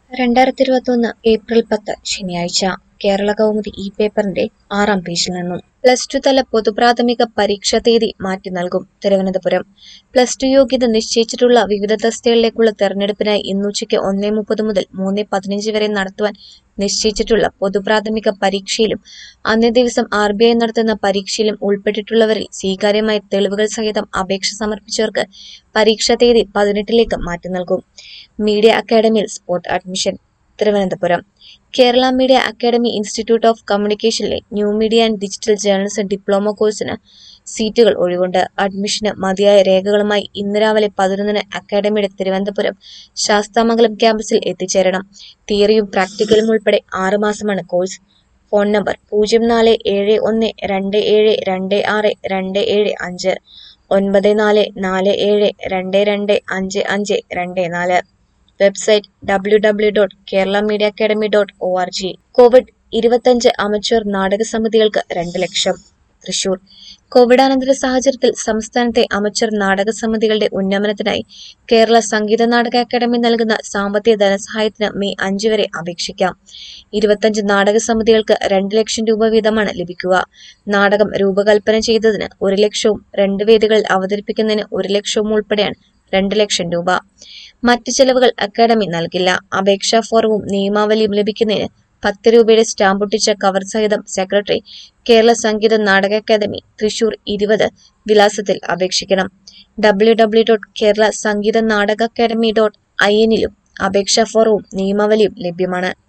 രണ്ടായിരത്തി ഇരുപത്തൊന്ന് ഏപ്രിൽ പത്ത് ശനിയാഴ്ച കേരള കൗമുദി ഈ പേപ്പറിന്റെ ആറാം പേജിൽ നിന്നും പ്ലസ് ടു തല പൊതുപ്രാഥമിക പരീക്ഷാ തീയതി മാറ്റി നൽകും തിരുവനന്തപുരം പ്ലസ് ടു യോഗ്യത നിശ്ചയിച്ചിട്ടുള്ള വിവിധ തസ്തികകളിലേക്കുള്ള തെരഞ്ഞെടുപ്പിനായി ഇന്നുച്ചയ്ക്ക് ഒന്നേ മുപ്പത് മുതൽ മൂന്ന് പതിനഞ്ച് വരെ നടത്തുവാൻ നിശ്ചയിച്ചിട്ടുള്ള പൊതുപ്രാഥമിക പരീക്ഷയിലും അന്നേ ദിവസം ആർ ബി ഐ നടത്തുന്ന പരീക്ഷയിലും ഉൾപ്പെട്ടിട്ടുള്ളവരിൽ സ്വീകാര്യമായ തെളിവുകൾ സഹിതം അപേക്ഷ സമർപ്പിച്ചവർക്ക് പരീക്ഷാ തീയതി പതിനെട്ടിലേക്ക് മാറ്റി നൽകും മീഡിയ അക്കാദമിയിൽ spot admission Thiruvananthapuram Kerala media academy institute of കമ്മ്യൂണിക്കേഷനിലെ new media and digital journalism diploma കോഴ്സിന് സീറ്റുകൾ ഒഴിവുണ്ട് അഡ്മിഷന് മതിയായ രേഖകളുമായി ഇന്ന് രാവിലെ പതിനൊന്നിന് അക്കാദമിയുടെ തിരുവനന്തപുരം ശാസ്താമംഗലം ക്യാമ്പസിൽ എത്തിച്ചേരണം തിയറിയും പ്രാക്ടിക്കലും ഉൾപ്പെടെ ആറ് മാസമാണ് കോഴ്സ് ഫോൺ നമ്പർ പൂജ്യം നാല് ഏഴ് ഒന്ന് രണ്ട് ഏഴ് രണ്ട് ആറ് രണ്ട് ഏഴ് അഞ്ച് ഒൻപത് നാല് നാല് ഏഴ് രണ്ട് രണ്ട് അഞ്ച് അഞ്ച് രണ്ട് നാല് website W W dot Kerala media academy dot O R G Covid ഇരുപത്തഞ്ച് അമച്വർ നാടക സമിതികൾക്ക് രണ്ട് ലക്ഷം തൃശൂർ കോവിഡാനന്തര സാഹചര്യത്തിൽ സംസ്ഥാനത്തെ അമച്വർ നാടക സമിതികളുടെ ഉന്നമനത്തിനായി കേരള സംഗീത നാടക അക്കാദമി നൽകുന്ന സാമ്പത്തിക ധനസഹായത്തിന് മെയ് അഞ്ച് വരെ അപേക്ഷിക്കാം ഇരുപത്തഞ്ച് നാടക സമിതികൾക്ക് രണ്ട് ലക്ഷം രൂപ വീതമാണ് ലഭിക്കുക നാടകം രൂപകൽപ്പന ചെയ്തതിന് ഒരു ലക്ഷവും രണ്ട് വേദികളിൽ അവതരിപ്പിക്കുന്നതിന് ഒരു ലക്ഷവും ഉൾപ്പെടെയാണ് രണ്ട് ലക്ഷം രൂപ മറ്റ് ചെലവുകൾ അക്കാദമി നൽകില്ല അപേക്ഷാ ഫോറവും നിയമാവലിയും ലഭിക്കുന്നതിന് പത്ത് രൂപയുടെ സ്റ്റാമ്പ് ഒട്ടിച്ച കവർ സഹിതം സെക്രട്ടറി കേരള സംഗീത നാടക അക്കാദമി തൃശൂർ ഇരുപത് വിലാസത്തിൽ അപേക്ഷിക്കണം W W dot Kerala Sangeetha Nataka academy dot I എന്നിലും അപേക്ഷാ ഫോറവും നിയമാവലിയും ലഭ്യമാണ്